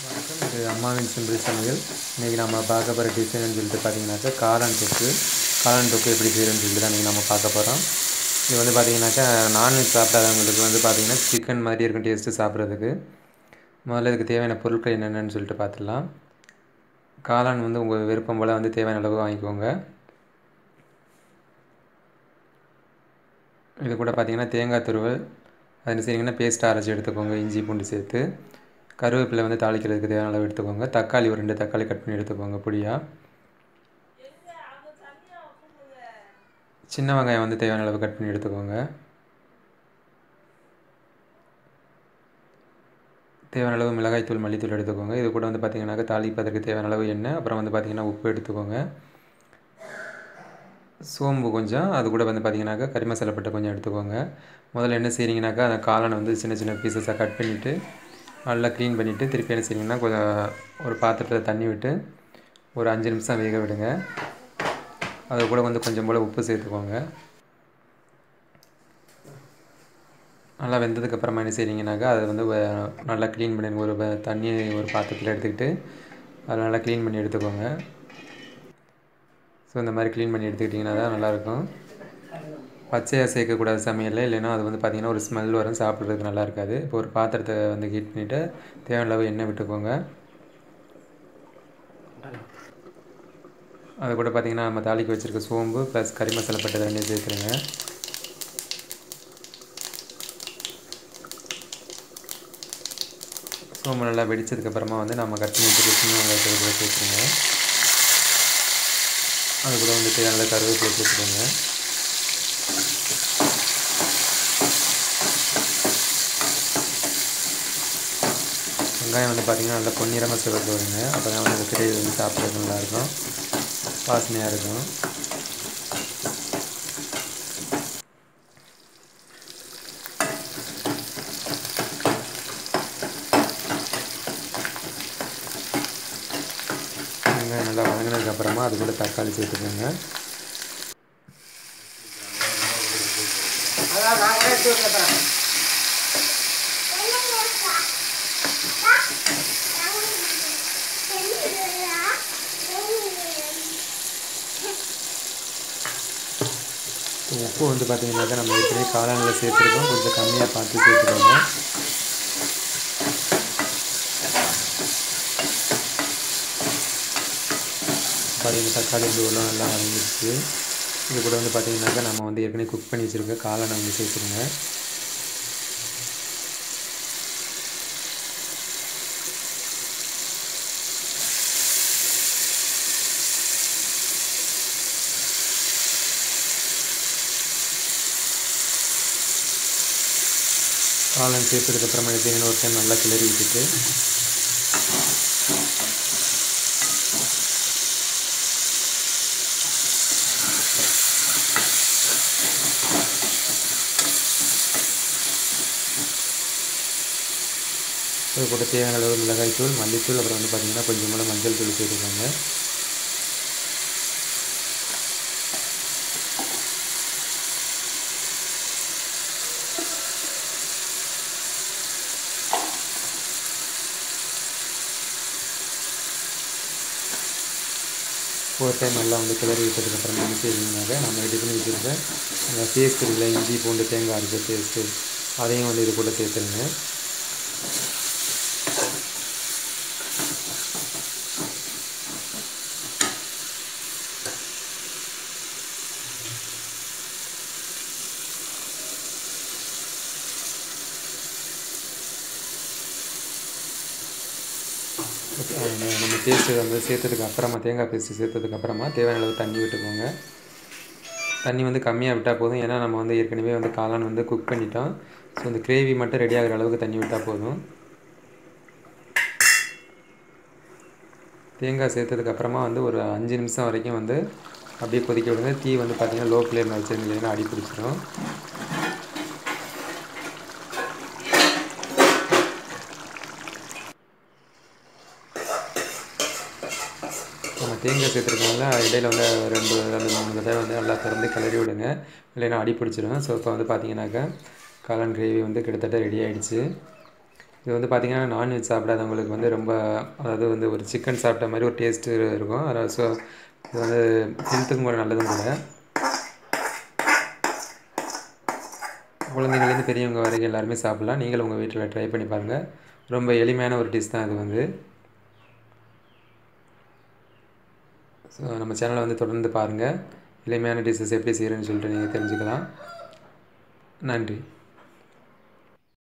வணக்கம் இது அம்மாவின் சிம்பிள் சமையல் இன்றைக்கி நம்ம பார்க்க போகிற டிசைன்னு சொல்லிட்டு பார்த்தீங்கன்னாக்கா காளான் தொக்கு காளான் தொக்கு எப்படி செய்கிறேன்னு சொல்லிட்டு தான் இன்றைக்கி நம்ம பார்க்க போகிறோம் இது வந்து பார்த்தீங்கன்னாக்கா நான்வெஜ் சாப்பிடாதவங்களுக்கு வந்து பார்த்திங்கன்னா சிக்கன் மாதிரி இருக்கும் டேஸ்ட்டு சாப்பிட்றதுக்கு முதல்ல இதுக்கு தேவையான பொருட்கள் என்னென்னு சொல்லிட்டு பார்த்துடலாம் காளான் வந்து உங்கள் விருப்பம் போல் வந்து தேவையான அளவு வாங்கிக்கோங்க இது கூட பார்த்திங்கன்னா தேங்காய் துருவல் அது என்ன செய்யுங்கன்னா பேஸ்ட் அரைச்சி எடுத்துக்கோங்க இஞ்சி பூண்டு சேர்த்து கருவேப்பிலை வந்து தாளிக்கிறதுக்கு தேவையான அளவு எடுத்துக்கோங்க தக்காளி ஒரு ரெண்டு தக்காளி கட் பண்ணி எடுத்துக்கோங்க பொடியாக சின்ன வெங்காயம் வந்து தேவையான அளவு கட் பண்ணி எடுத்துக்கோங்க தேவையான அளவு மிளகாய்த்தூள் மல்லித்தூள் எடுத்துக்கோங்க இது கூட வந்து பார்த்திங்கனாக்கா தாளிப்பதற்கு தேவையான அளவு எண்ணெய் அப்புறம் வந்து பார்த்திங்கன்னா உப்பு எடுத்துக்கோங்க சோம்பு கொஞ்சம் அது கூட வந்து பார்த்திங்கனாக்கா கறி மசாலா பட்டை கொஞ்சம் எடுத்துக்கோங்க முதல்ல என்ன செய்கிறீங்கனாக்கா அந்த காளானை வந்து சின்ன சின்ன பீசஸாக கட் பண்ணிவிட்டு நல்லா க்ளீன் பண்ணிவிட்டு திருப்பி என்ன செய்யுங்கன்னா கொஞ்சம் ஒரு பாத்திரத்தில் தண்ணி விட்டு ஒரு அஞ்சு நிமிஷம் வேக விடுங்க அது கூட வந்து கொஞ்சம் போல் உப்பு சேர்த்துக்கோங்க நல்லா வெந்ததுக்கப்புறமா என்ன செய்கிறீங்கனாக்கா அதை வந்து நல்லா க்ளீன் பண்ணி ஒரு தண்ணி ஒரு பாத்திரத்தில் எடுத்துக்கிட்டு அதை நல்லா க்ளீன் பண்ணி எடுத்துக்கோங்க ஸோ இந்த மாதிரி க்ளீன் பண்ணி எடுத்துக்கிட்டிங்கன்னா தான் நல்லாயிருக்கும் பச்சையாக சேர்க்கக்கூடாது சமையலில் இல்லைன்னா அது வந்து பார்த்திங்கன்னா ஒரு ஸ்மெல் வரும் சாப்பிட்றதுக்கு நல்லா இருக்காது இப்போ ஒரு பாத்திரத்தை வந்து ஹீட் பண்ணிவிட்டு தேவையான அளவு எண்ணெய் விட்டுக்கோங்க அது கூட பார்த்திங்கன்னா நம்ம தாளிக்கு வச்சுருக்க சோம்பு ப்ளஸ் கறி மசாலா பட்டை ரெண்டையும் சேர்த்துருங்க சோம்பு நல்லா வெடித்ததுக்கப்புறமா வந்து நம்ம கட் பண்ணி வச்சுருக்க சின்ன வெங்காயத்தை கூட சேர்த்துருங்க அது கூட வந்து தேவையான கருவேப்பிலை சேர்த்துக்கோங்க வெங்காயம் வந்து பார்த்திங்கன்னா நல்லா பொன்னிறமாக சிவப்பு வருங்க அப்போ தான் வந்து கிரேவி வந்து சாப்பிட்றது நல்லாயிருக்கும் வாசனையாக இருக்கும் வெங்காயம் நல்லா வதங்கினதுக்கப்புறமா அது கூட தக்காளி சேர்த்துக்கோங்க உப்பு வந்து பார்த்திங்கனாக்கா நம்ம ஏற்கனவே காளானில் சேர்த்துருக்கோம் கொஞ்சம் கம்மியாக பார்த்து சேர்த்துக்கோங்க பார்த்தீங்கன்னா தக்காளி வந்து உள்ள நல்லா வதங்கிடுச்சு இது கூட வந்து பார்த்திங்கனாக்கா நம்ம வந்து ஏற்கனவே குக் பண்ணி வச்சுருக்க காளானை வந்து சேர்த்துருங்க காளான் சேர்த்ததுக்கப்புறமா எடுத்தீங்கன்னா ஒரு டைம் நல்லா கிளறி விட்டுட்டு அது கூட தேவையான அளவு மிளகாய்த்தூள் மல்லித்தூள் அப்புறம் வந்து பார்த்திங்கன்னா கொஞ்சம் போல் மஞ்சள் தூள் சேர்த்துக்கோங்க ஒரு டைம் நல்லா வந்து கிளறி விட்டதுக்கப்புறம் என்ன செய்வீங்கனாக்க நம்ம ரெடி பண்ணி வச்சுருக்க அந்த பேஸ்ட் இருக்குல்ல இஞ்சி பூண்டு தேங்காய் அரைச்ச பேஸ்ட்டு அதையும் வந்து இது கூட சேர்த்துருங்க நம்ம பேஸ்ட்டு வந்து சேர்த்ததுக்கு அப்புறமா தேங்காய் பேஸ்ட்டு சேர்த்ததுக்கு அப்புறமா தேவையான அளவு தண்ணி விட்டுக்கோங்க தண்ணி வந்து கம்மியாக விட்டால் போதும் ஏன்னா நம்ம வந்து ஏற்கனவே வந்து காளான் வந்து குக் பண்ணிட்டோம் ஸோ இந்த கிரேவி மட்டும் ரெடி ஆகிற அளவுக்கு தண்ணி விட்டால் போதும் தேங்காய் சேர்த்ததுக்கு அப்புறமா வந்து ஒரு அஞ்சு நிமிஷம் வரைக்கும் வந்து அப்படியே கொதிக்க விடுங்க தீ வந்து பார்த்திங்கன்னா லோ ஃப்ளேமில் வச்சுருந்தீங்கன்னா அடி பிடிச்சிடும் நம்ம தேங்காய் சேர்த்துருக்கோம்ல இடையில வந்து ரெண்டு ரெண்டு மூணு தடவை வந்து நல்லா திறந்து கிளறி விடுங்க இல்லைன்னா அடி பிடிச்சிடும் ஸோ இப்போ வந்து பார்த்தீங்கன்னாக்கா காளான் கிரேவி வந்து கிட்டத்தட்ட ரெடி ஆகிடுச்சு இது வந்து பார்த்திங்கன்னா நான்வெஜ் சாப்பிடாதவங்களுக்கு வந்து ரொம்ப அதாவது வந்து ஒரு சிக்கன் சாப்பிட்ட மாதிரி ஒரு டேஸ்ட்டு இருக்கும் அதாவது ஸோ இது வந்து ஹெல்த்துக்கும் கூட நல்லதும் கூட குழந்தைங்கள்லேருந்து பெரியவங்க வரைக்கும் எல்லாருமே சாப்பிட்லாம் நீங்களும் உங்கள் வீட்டில் ட்ரை பண்ணி பாருங்கள் ரொம்ப எளிமையான ஒரு டிஷ் தான் இது வந்து ஸோ நம்ம சேனலை வந்து தொடர்ந்து பாருங்கள் எளிமையான டிஷ்ஷஸ் எப்படி செய்கிறேன்னு சொல்லிட்டு நீங்கள் தெரிஞ்சுக்கலாம் நன்றி